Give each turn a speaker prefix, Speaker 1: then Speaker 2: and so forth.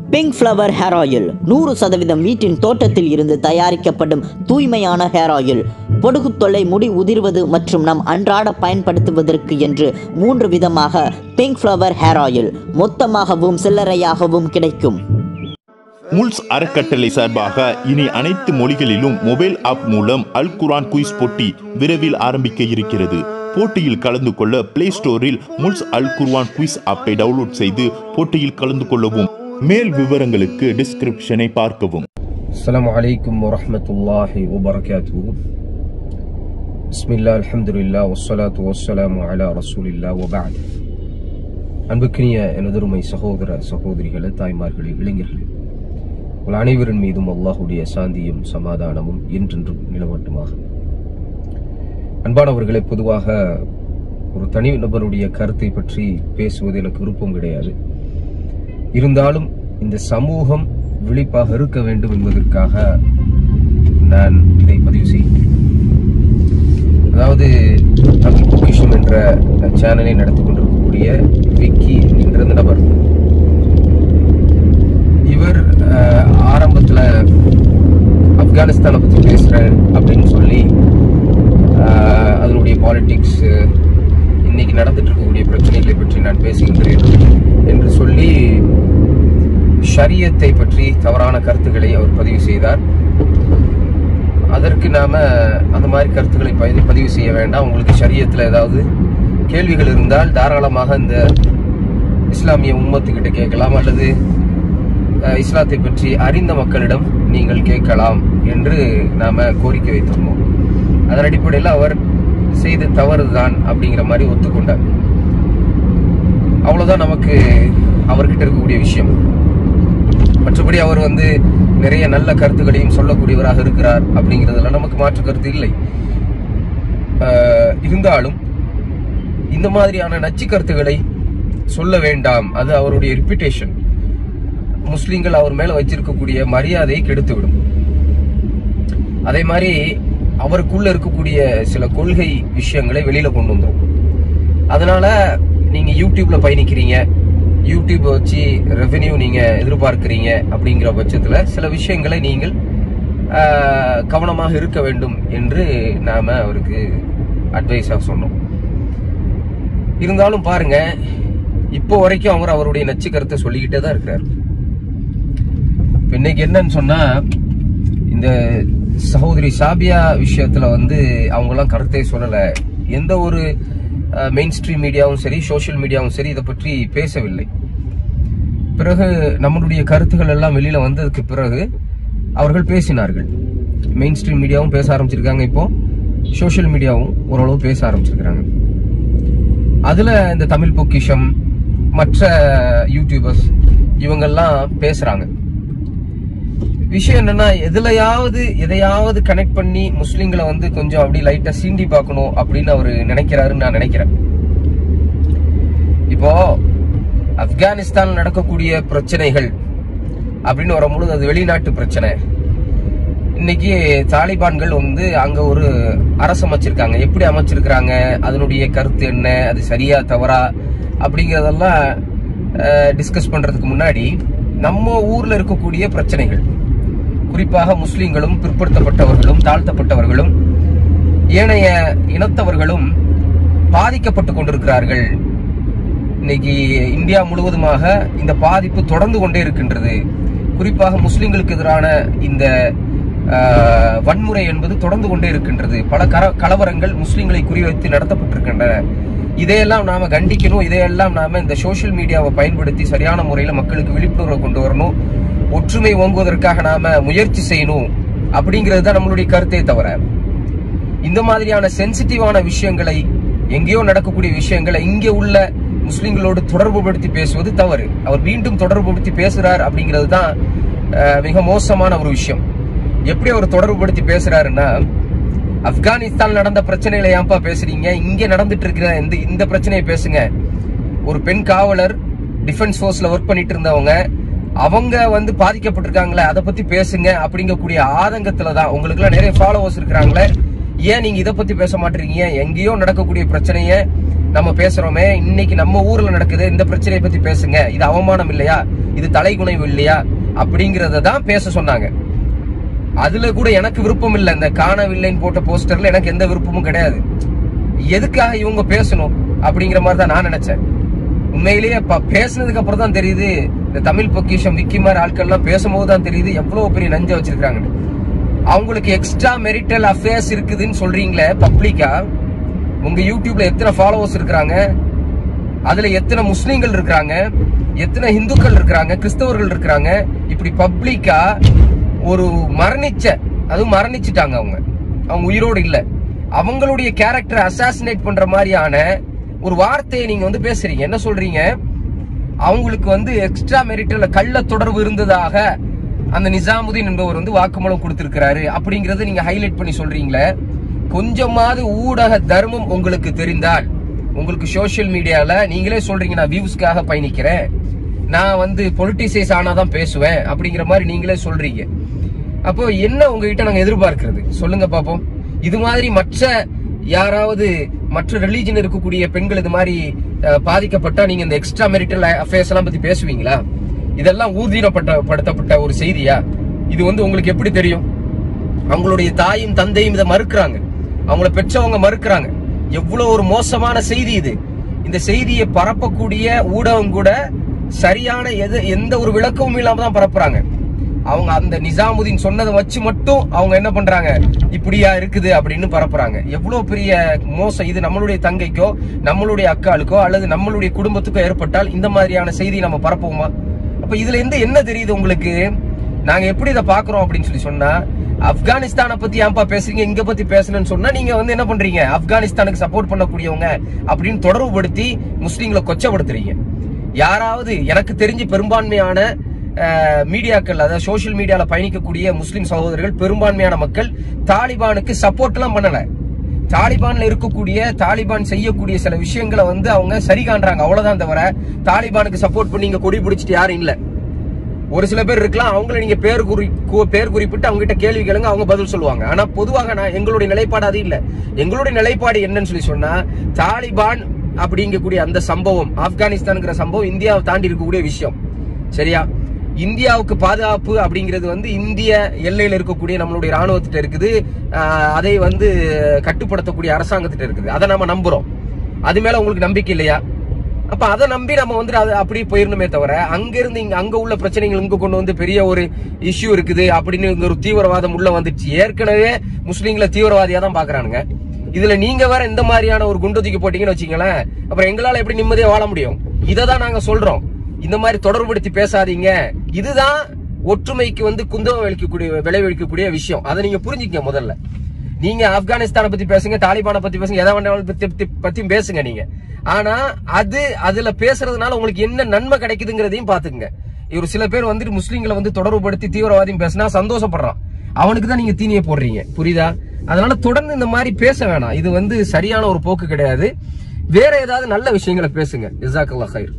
Speaker 1: pink flower hair oil நூறு சதவீதம் வீட்டின் தோட்டத்தில் இருந்து தயாரிக்கப்படும் தூய்மையான ஹேர் ஆயில் பொடுகு தொல்லை முடி உதிர்வது மற்றும் நம் அன்றாட பயன்படுத்துவதற்கு என்று மூன்று விதமாக பிங்க் ஃப்ளவர் ஹேர் ஆயில் மொத்தமாகவும் சில்லறையாகவும் கிடைக்கும்
Speaker 2: முல்ஸ் அறக்கட்டளை சார்பாக இனி அனைத்து மொழிகளிலும் மொபைல் ஆப் மூலம் அல் குரான் குயிஸ் போட்டி விரைவில் ஆரம்பிக்க இருக்கிறது போட்டியில் கலந்து கொள்ள பிளே ஸ்டோரில் முல்ஸ் அல் குர்ஆன் குயிஸ் ஆப்பை டவுன்லோட் செய்து போட்டியில் கலந்து கொள்ளவும் மேல் விவரங்களுக்கு டிஸ்கிரிப்ஷனை பார்க்கவும்
Speaker 3: السلام عليكم ورحمة الله وبركاته بسم الله الحمد لله والصلاة والسلام على رسول الله وبعد அன்புக்கினிய எனதருமை சகோதர சகோதரிகளே தாய்மார்களே இளைஞர்களே உங்கள் அனைவரின் மீதும் அல்லாஹுடைய சாந்தியும் சமாதானமும் என்றென்றும் நிலவட்டுமாக அன்பானவர்களே பொதுவாக ஒரு தனி நபருடைய கருத்தை பற்றி பேசுவது எனக்கு விருப்பம் கிடையாது இருந்தாலும் இந்த சமூகம் விழிப்பாக இருக்க வேண்டும் என்பதற்காக நான் இதை பதிவு செய்கிறேன் அதாவது தமிழ் பொக்கிஷம் என்ற சேனலை நடத்தி கொண்டிருக்கக்கூடிய விக்கி என்ற அந்த நபர் இவர் அஹ், ஆரம்பத்துல ஆப்கானிஸ்தானை பத்தி பேசுறேன் அப்படின்னு சொல்லி அஹ், அதனுடைய பாலிடிக்ஸ் இன்னைக்கு நடந்துட்டு இருக்கக்கூடிய பிரச்சனைகளை பற்றி நான் பேசுகின்றேன் என்று சொல்லி ஷரியத்தை பற்றி தவறான கருத்துக்களை அவர் பதிவு செய்தார் அதற்கு நாம அந்த மாதிரி கருத்துக்களை பதிவு பதிவு செய்ய வேண்டாம் உங்களுக்கு ஷரியத்தில் ஏதாவது கேள்விகள் இருந்தால் தாராளமாக இந்த இஸ்லாமிய உம்மத்துக்கிட்ட கேட்கலாம் அல்லது அஹ், இஸ்லாத்தை பற்றி அறிந்த மக்களிடம் நீங்கள் கேட்கலாம் என்று நாம கோரிக்கை வைத்திருந்தோம் அதன் அடிப்படையில் அவர் செய்த தவறுதான் அப்படிங்கிற மாதிரி ஒத்துக்கொண்டார் அவ்வளவுதான் நமக்கு அவர்கிட்ட இருக்கக்கூடிய விஷயம் மற்றபடி அவர் வந்து நிறைய நல்ல கருத்துக்களையும் சொல்லக்கூடியவராக இருக்கிறார் அப்படிங்கிறதுல நமக்கு மாற்று கருத்து இல்லை ஆஹ் இருந்தாலும் இந்த மாதிரியான நச்சு கருத்துக்களை சொல்ல வேண்டாம் அது அவருடைய ரிப்பிட்டேஷன் முஸ்லிம்கள் அவர் மேல வச்சிருக்கக்கூடிய மரியாதையை கெடுத்துவிடும் அதே மாதிரி அவருக்குள்ள இருக்கக்கூடிய சில கொள்கை விஷயங்களை வெளியில கொண்டு வந்துரும் அதனால நீங்க யூடியூப்ல பயணிக்கிறீங்க யூடியூப் வச்சு ரெவென்யூ நீங்க எதிர்பார்க்கிறீங்க அப்படிங்கிற பட்சத்துல சில விஷயங்களை நீங்கள் ஆஹ், கவனமாக இருக்க வேண்டும் என்று நாம அவருக்கு அட்வைஸா சொன்னோம் இருந்தாலும் பாருங்க இப்போ வரைக்கும் அவர் அவருடைய நச்சு கருத்தை சொல்லிக்கிட்டே தான் இருக்கிறார் இப்ப இன்னைக்கு என்னன்னு சொன்னா இந்த சகோதரி சாபியா விஷயத்துல வந்து அவங்க எல்லாம் கருத்தே சொல்லல எந்த ஒரு மெயின் ஸ்ட்ரீம் மீடியாவும் சரி சோஷியல் மீடியாவும் சரி இதை பற்றி பேசவில்லை பிறகு நம்மளுடைய கருத்துக்கள் எல்லாம் வெளியில வந்ததுக்கு பிறகு அவர்கள் பேசினார்கள் மெயின் ஸ்ட்ரீம் மீடியாவும் பேச ஆரம்பிச்சிருக்காங்க இப்போ சோஷியல் மீடியாவும் ஓரளவு பேச ஆரம்பிச்சிருக்கிறாங்க அதுல இந்த தமிழ் பொக்கிஷம் மற்ற யூடியூபர்ஸ் இவங்கெல்லாம் பேசுறாங்க விஷயம் என்னன்னா எதுலயாவது எதையாவது கனெக்ட் பண்ணி முஸ்லிம்களை வந்து கொஞ்சம் அப்படி லைட்டா சீண்டி பார்க்கணும் அப்படின்னு அவரு நினைக்கிறாருன்னு நான் நினைக்கிறேன் இப்போ ஆப்கானிஸ்தான் நடக்கக்கூடிய பிரச்சனைகள் அப்படின்னு வரும்பொழுது அது வெளிநாட்டு பிரச்சனை இன்னைக்கு தாலிபான்கள் வந்து அங்க ஒரு அரசு அமைச்சிருக்காங்க எப்படி அமைச்சிருக்கிறாங்க அதனுடைய கருத்து என்ன அது சரியா தவறா அப்படிங்கறதெல்லாம் டிஸ்கஸ் பண்றதுக்கு முன்னாடி நம்ம ஊர்ல இருக்கக்கூடிய பிரச்சனைகள் குறிப்பாக முஸ்லிம்களும் பிற்படுத்தப்பட்டவர்களும் தாழ்த்தப்பட்டவர்களும் ஏனைய இனத்தவர்களும் பாதிக்கப்பட்டு கொண்டிருக்கிறார்கள் இன்னைக்கு இந்தியா முழுவதுமாக இந்த பாதிப்பு தொடர்ந்து கொண்டே இருக்கின்றது குறிப்பாக முஸ்லிம்களுக்கு எதிரான இந்த ஆஹ், வன்முறை என்பது தொடர்ந்து கொண்டே இருக்கின்றது பல கர- கலவரங்கள் முஸ்லிம்களை குறிவைத்து நடத்தப்பட்டிருக்கின்றன இதையெல்லாம் நாம கண்டிக்கணும் இதையெல்லாம் நாம இந்த சோஷியல் மீடியாவை பயன்படுத்தி சரியான முறையில் மக்களுக்கு விழிப்புணர்வை கொண்டு வரணும் ஒற்றுமை ஓங்குவதற்காக நாம முயற்சி செய்யணும் அப்படிங்கிறது தான் நம்மளுடைய கருத்தே தவிர இந்த மாதிரியான சென்சிட்டிவான விஷயங்களை எங்கேயோ நடக்கக்கூடிய விஷயங்களை இங்கே உள்ள முஸ்லிம்களோடு தொடர்புபடுத்தி பேசுவது தவறு அவர் மீண்டும் தொடர்புபடுத்தி பேசுறார் அப்படிங்கிறது தான் அஹ், மிக மோசமான ஒரு விஷயம் எப்படி அவர் தொடர்புபடுத்தி பேசுறாருன்னா ஆப்கானிஸ்தான் நடந்த பிரச்சனைகளை ஏன்பா பேசுறீங்க இங்க நடந்துட்டு இருக்கிற இந்த இந்த பிரச்சனையை பேசுங்க ஒரு பெண் காவலர் டிஃபென்ஸ் ஃபோர்ஸ்ல ஒர்க் பண்ணிட்டு இருந்தவங்க அவங்க வந்து பாதிக்கப்பட்டிருக்காங்களே அதை பத்தி பேசுங்க அப்படிங்கக்கூடிய ஆதங்கத்துல தான் உங்களுக்கு எல்லாம் நிறைய ஃபாலோவர்ஸ் இருக்கிறாங்களே ஏன் நீங்க இதை பத்தி பேச மாட்டீங்க எங்கேயோ நடக்கக்கூடிய பிரச்சனைய நம்ம பேசுறோமே இன்னைக்கு நம்ம ஊர்ல நடக்குது இந்த பிரச்சனையை பத்தி பேசுங்க இது அவமானம் இல்லையா இது தலைகுனைவு இல்லையா அப்படிங்கறத தான் பேச சொன்னாங்க அதுல கூட எனக்கு விருப்பம் இல்லை இந்த காணவில்லைன்னு போட்ட போஸ்டர்ல எனக்கு எந்த விருப்பமும் கிடையாது எதுக்காக இவங்க பேசணும் அப்படிங்கிற மாதிரி தான் நான் நினைச்சேன் உண்மையிலேயே ப- பேசுனதுக்கு அப்புறம் தான் தெரியுது இந்த தமிழ் பொக்கிஷம் விக்கி மாதிரி ஆட்கள்லாம் பேசும்போது தான் தெரியுது எவ்வளவு பெரிய நஞ்ச வச்சிருக்காங்கன்னு அவங்களுக்கு எக்ஸ்ட்ரா மெரிட்டல் அஃபேர்ஸ் இருக்குதுன்னு சொல்றீங்களே பப்ளிக்கா உங்க யூடியூப்ல எத்தனை ஃபாலோவர்ஸ் இருக்கிறாங்க அதுல எத்தனை முஸ்லீம்கள் இருக்கிறாங்க எத்தனை இந்துக்கள் இருக்கிறாங்க கிறிஸ்தவர்கள் இருக்கிறாங்க இப்படி பப்ளிக்கா ஒரு மரணிச்ச அதுவும் மரணிச்சிட்டாங்க அவங்க அவங்க உயிரோடு இல்ல அவங்களுடைய கேரக்டரை அசாசினேட் பண்ற மாதிரியான ஒரு வார்த்தையை நீங்க வந்து பேசுறீங்க என்ன சொல்றீங்க அவங்களுக்கு வந்து எக்ஸ்ட்ரா மெரிட்டல்ல கள்ள தொடர்பு இருந்ததாக அந்த நிசாமுதீன் என்பவர் வந்து வாக்குமூலம் கொடுத்திருக்கிறாரு அப்படிங்கறத நீங்க ஹைலைட் பண்ணி சொல்றீங்களே கொஞ்சமாவது ஊடக தர்மம் உங்களுக்கு தெரிந்தால் உங்களுக்கு சோஷியல் மீடியால நீங்களே சொல்றீங்க நான் வியூஸ்க்காக பயணிக்கிறேன் நான் வந்து பொலிட்டிசைஸ் ஆனாதான் பேசுவேன் அப்படிங்கிற மாதிரி நீங்களே சொல்றீங்க அப்போ என்ன உங்ககிட்ட நாங்க எதிர்பார்க்கிறது சொல்லுங்க பாப்போம் இது மாதிரி மற்ற யாராவது மற்ற ரிலீஜன் இருக்கக்கூடிய பெண்கள் இது மாதிரி அஹ், பாதிக்கப்பட்டா நீங்க இந்த எக்ஸ்ட்ரா மெரிட்டல் அஃபேர்ஸ் எல்லாம் பத்தி பேசுவீங்களா இதெல்லாம் ஊர்ஜினப்பட்ட படுத்தப்பட்ட ஒரு செய்தியா இது வந்து உங்களுக்கு எப்படி தெரியும் அவங்களுடைய தாயும் தந்தையும் இதை மறுக்கிறாங்க அவங்கள பெற்றவங்க மறுக்கிறாங்க எவ்வளவு ஒரு மோசமான செய்தி இது இந்த செய்தியை பரப்பக்கூடிய ஊடகம் கூட சரியான எது எந்த ஒரு விளக்கமும் இல்லாம தான் பரப்புறாங்க அவங்க அந்த நிசாமுதீன் சொன்னதை வச்சு மட்டும் அவங்க என்ன பண்றாங்க இப்படியா இருக்குது அப்படின்னு பரப்புறாங்க எவ்வளவு பெரிய மோசம் இது நம்மளுடைய தங்கைக்கோ நம்மளுடைய அக்காளுக்கோ அல்லது நம்மளுடைய குடும்பத்துக்கோ ஏற்பட்டால் இந்த மாதிரியான செய்தி நம்ம பரப்புவோமா அப்ப இதுல இருந்து என்ன தெரியுது உங்களுக்கு நாங்க எப்படி இதை பாக்குறோம் அப்படின்னு சொல்லி சொன்னா ஆப்கானிஸ்தானை பத்தி ஏன்பா பேசுறீங்க இங்க பத்தி பேசணும்னு சொன்னா நீங்க வந்து என்ன பண்றீங்க ஆப்கானிஸ்தானுக்கு சப்போர்ட் பண்ணக்கூடியவங்க அப்படின்னு தொடர்புபடுத்தி முஸ்லீம்களை கொச்சப்படுத்துறீங்க யாராவது எனக்கு தெரிஞ்சு பெரும்பான்மையான அஹ், மீடியாக்கள் அதாவது சோஷியல் மீடியால பயணிக்கக்கூடிய முஸ்லிம் சகோதரர்கள் பெரும்பான்மையான மக்கள் தாலிபானுக்கு சப்போர்ட் எல்லாம் பண்ணல தாலிபான்ல இருக்கக்கூடிய தாலிபான் செய்யக்கூடிய சில விஷயங்களை வந்து அவங்க சரி காண்றாங்க அவ்வளவுதான் தவிர தாலிபானுக்கு சப்போர்ட் பண்ணி இங்க கொடி பிடிச்சிட்டு யாரும் இல்ல ஒரு சில பேர் இருக்கலாம் அவங்கள நீங்க பேர் குறி கு- பேர் குறிப்பிட்டு அவங்க கிட்ட கேள்வி கேளுங்க அவங்க பதில் சொல்லுவாங்க ஆனா பொதுவாக நான் எங்களுடைய நிலைப்பாடு அது இல்ல எங்களுடைய நிலைப்பாடு என்னன்னு சொல்லி சொன்னா தாலிபான் அப்படிங்கக்கூடிய அந்த சம்பவம் ஆப்கானிஸ்தான்ங்கிற சம்பவம் இந்தியாவை தாண்டி இருக்கக்கூடிய விஷயம் சரியா இந்தியாவுக்கு பாதுகாப்பு அப்படிங்கிறது வந்து இந்திய எல்லையில இருக்கக்கூடிய நம்மளுடைய ராணுவத்திட்ட இருக்குது ஆஹ் அதை வந்து கட்டுப்படுத்தக்கூடிய அரசாங்கத்திட்ட இருக்குது அதை நம்ம நம்புறோம் அது மேல உங்களுக்கு நம்பிக்கை இல்லையா அப்ப அதை நம்பி நம்ம வந்து அது அப்படியே போயிடணுமே தவிர அங்க இருந்து இங்க அங்க உள்ள பிரச்சனைகள் இங்க கொண்டு வந்து பெரிய ஒரு இஷ்யூ இருக்குது அப்படின்னு இங்க ஒரு தீவிரவாதம் உள்ள வந்துச்சு ஏற்கனவே முஸ்லீம்களை தீவிரவாதியா தான் பாக்குறானுங்க இதுல நீங்க வேற இந்த மாதிரியான ஒரு குண்டு தூக்கி போட்டீங்கன்னு வச்சுங்களேன் அப்புறம் எங்களால எப்படி நிம்மதியா வாழ முடியும் இதை தான் நாங்க சொல்றோம் இந்த மாதிரி தொடர்புபடுத்தி பேசாதீங்க இதுதான் ஒற்றுமைக்கு வந்து குந்தகம் விளைவிக்கக்கூடிய விளைவிக்கக்கூடிய விஷயம் அதை நீங்க புரிஞ்சுக்கங்க முதல்ல நீங்க ஆப்கானிஸ்தானை பத்தி பேசுங்க தாலிபானை பத்தி பேசுங்க எதை வேண்டாம் பத்தி பத்தி- பத்தியும் பேசுங்க நீங்க ஆனா அது அதுல பேசுறதுனால உங்களுக்கு என்ன நன்மை கிடைக்குதுங்கிறதையும் பாத்துக்கங்க இவர் சில பேர் வந்துட்டு முஸ்லீம்களை வந்து தொடர்புபடுத்தி தீவிரவாதியும் பேசினா சந்தோஷப்படுறான் அவனுக்கு தான் நீங்க தீனியை போடுறீங்க புரியுதா அதனால தொடர்ந்து இந்த மாதிரி பேச வேணாம் இது வந்து சரியான ஒரு போக்கு கிடையாது வேற ஏதாவது நல்ல விஷயங்களை பேசுங்க ஜிசாக்கல்லா ஹைர்